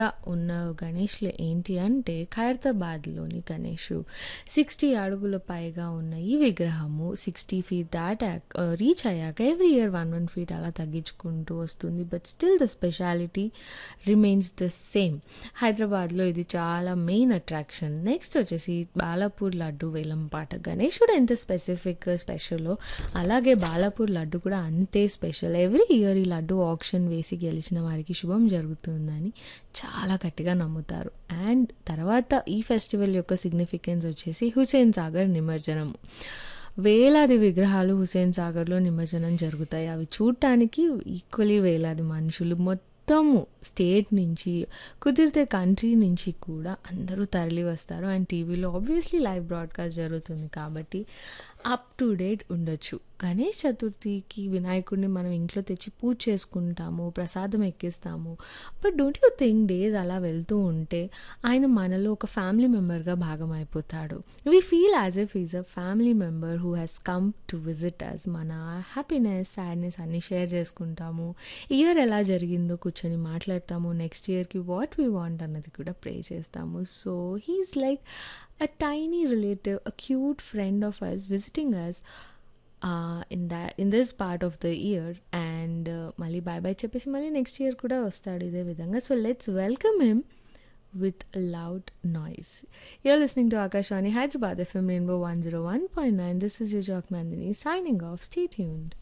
ఉన్న గణేష్‌లు ఏంటి అంటే ఖైరతాబాద్‌లోని గణేషు 60 అడుగుల పైగా ఉన్న ఈ విగ్రహము 60 ఫీట్ దాటాక ఆహ్, రీచ్ అయ్యాక ఎవ్రీ ఇయర్ 1, 1 ఫీట్ అలా తగ్గించుకుంటూ వస్తుంది. But still the speciality remains the same. హైదరాబాద్‌లో ఇది చాలా మెయిన్ అట్రాక్షన్. నెక్స్ట్ వచ్చేసి బాలాపూర్ లడ్డు వేలంపాట. గణేశుడు ఎంత స్పెసిఫిక్, స్పెషలో అలాగే బాలాపూర్ లడ్డు కూడా అంతే స్పెషల్. ఎవ్రీ ఇయర్ ఈ లడ్డు ఆక్షన్ వేసి గెలిచిన వారికి శుభం జరుగుతుందని చాలా గట్టిగా నమ్ముతారు. అండ్ తర్వాత ఈ ఫెస్టివల్ యొక్క సిగ్నిఫికెన్స్ వచ్చేసి హుస్సేన్ సాగర్ నిమజ్జనము. వేలాది విగ్రహాలు హుస్సేన్ సాగర్‌లో నిమజ్జనం జరుగుతాయి. అవి చూడటానికి ఈక్వల్లీ వేలాది మనుషులు మొత్తము స్టేట్ నుంచి, కుదిరితే కంట్రీ నుంచి కూడా అందరూ తరలి వస్తారు. అండ్ టీవీలో ఆబ్వియస్లీ లైవ్ బ్రాడ్‌కాస్ట్ జరుగుతుంది కాబట్టి అప్ టు డేట్ ఉండొచ్చు. గణేష్ చతుర్థికి వినాయకుడిని మనం ఇంట్లో తెచ్చి పూజ చేసుకుంటాము, ప్రసాదం ఎక్కిస్తాము. But don't you think days అలా వెళ్తూ ఉంటే ఆయన మనలో ఒక ఫ్యామిలీ మెంబర్‌గా భాగమైపోతాడు. We feel as if he is a family member who has come to visit us. మన హ్యాపీనెస్, సాడ్‌నెస్ అన్నీ షేర్ చేసుకుంటాము. ఇయర్ ఎలా జరిగిందో కూర్చొని మాట్లాడతాము. నెక్స్ట్ ఇయర్‌కి వాట్ వి వాంట్ అన్నది కూడా ప్రే చేస్తాము. So he is like a tiny relative, a cute friend of us visiting us ah, in the in this part of the year. And మళ్ళీ బై బై చెప్పేసి మళ్ళీ next year కూడా వస్తాడు ఇదే విధంగా. So let's welcome him with loud noise. You are listening to Akashvani Hyderabad FM rainbow 101.9. This is your jock Nandini signing off. Stay tuned.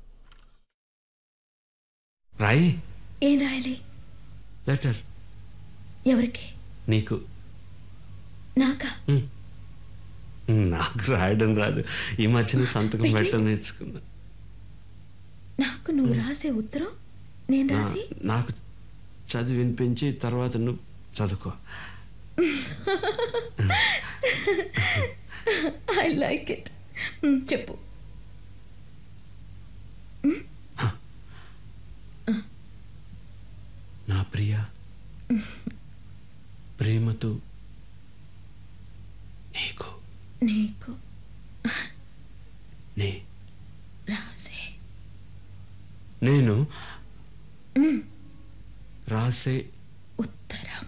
రాయి ఏం రాయాలి లెటర్ ఎవరికి నీకు నాకా ఉమ్. నాకు రాయడం రాదు ఈ మధ్యన సంతకం పెట్టడం నేర్చుకున్నా నాకు నువ్వు రాసే ఉత్తరం నేను నా- రాసి నాకు చదివి వినిపించి తర్వాత నువ్వు చదువుకో ఐ లైక్ ఇట్ చెప్పు నా ప్రియ ప్రేమతో నీకు నీకు నే రాసే నేను రాసే ఉత్తరం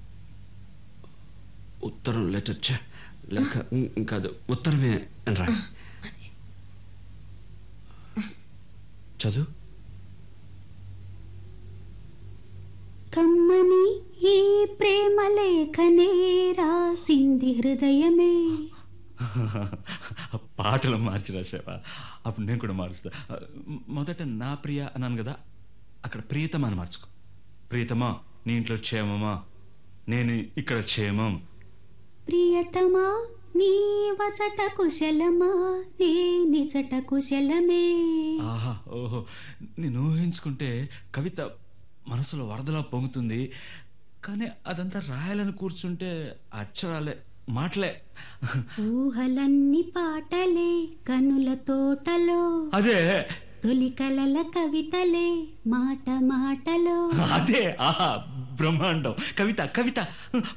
ఉత్తరం లెటర్ ఛ, లేక ఉమ్, కాదు ఉత్తరమే అని రాయి అదే చదువు కమ్మని ఈ ప్రేమ లేఖనే రాసింది హృదయమే పాటలు మార్చి రాసావా అప్పుడు నేను కూడా మారుస్తా మొదట నా ప్రియ అన్నాను కదా అక్కడ ప్రియతమా అని మార్చుకో ప్రియతమా నీ ఇంట్లో క్షేమమా నేను ఇక్కడ క్షేమం ప్రియతమా నీ వచట కుశలమా నే నిచట కుశలమే ఆహా ఓహో నేను ఊహించుకుంటే కవిత మనసులో వరదలా పొంగుతుంది కానీ అదంతా రాయాలని కూర్చుంటే అక్షరాలే మాటలే ఊహలన్నీ పాటలే కనుల తోటలో అదే తొలి కలల కవితలే మాట మాటలో అదే ఆహా బ్రహ్మాండం కవిత కవిత